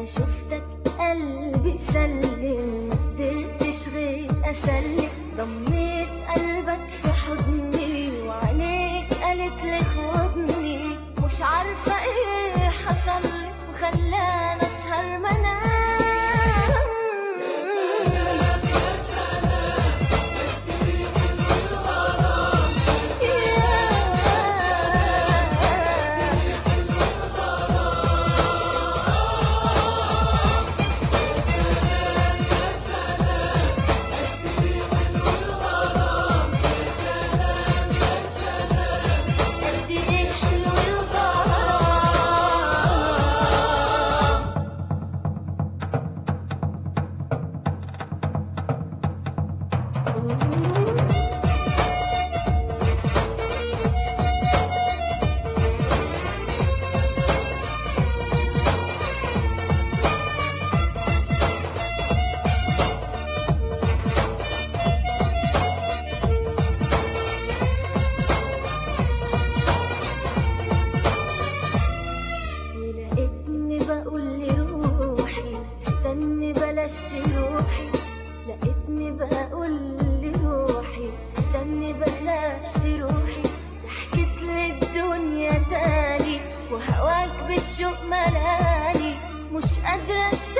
شفتك قلبي سلم مقدرتش غير اسلم ضميت قلبك في حضني وعينيك قالت لي خدني مش عارفة ايه حصل لي وخلاني اسهر منام يا قد ايه حلو الغرام ولقيتني بقول لروحي استني بلاش تروحي لقيتني بقول لروحي استني بلاش تروحي ضحكت لي الدنيا تاني وهواك بالشوق ملاني مش قادرة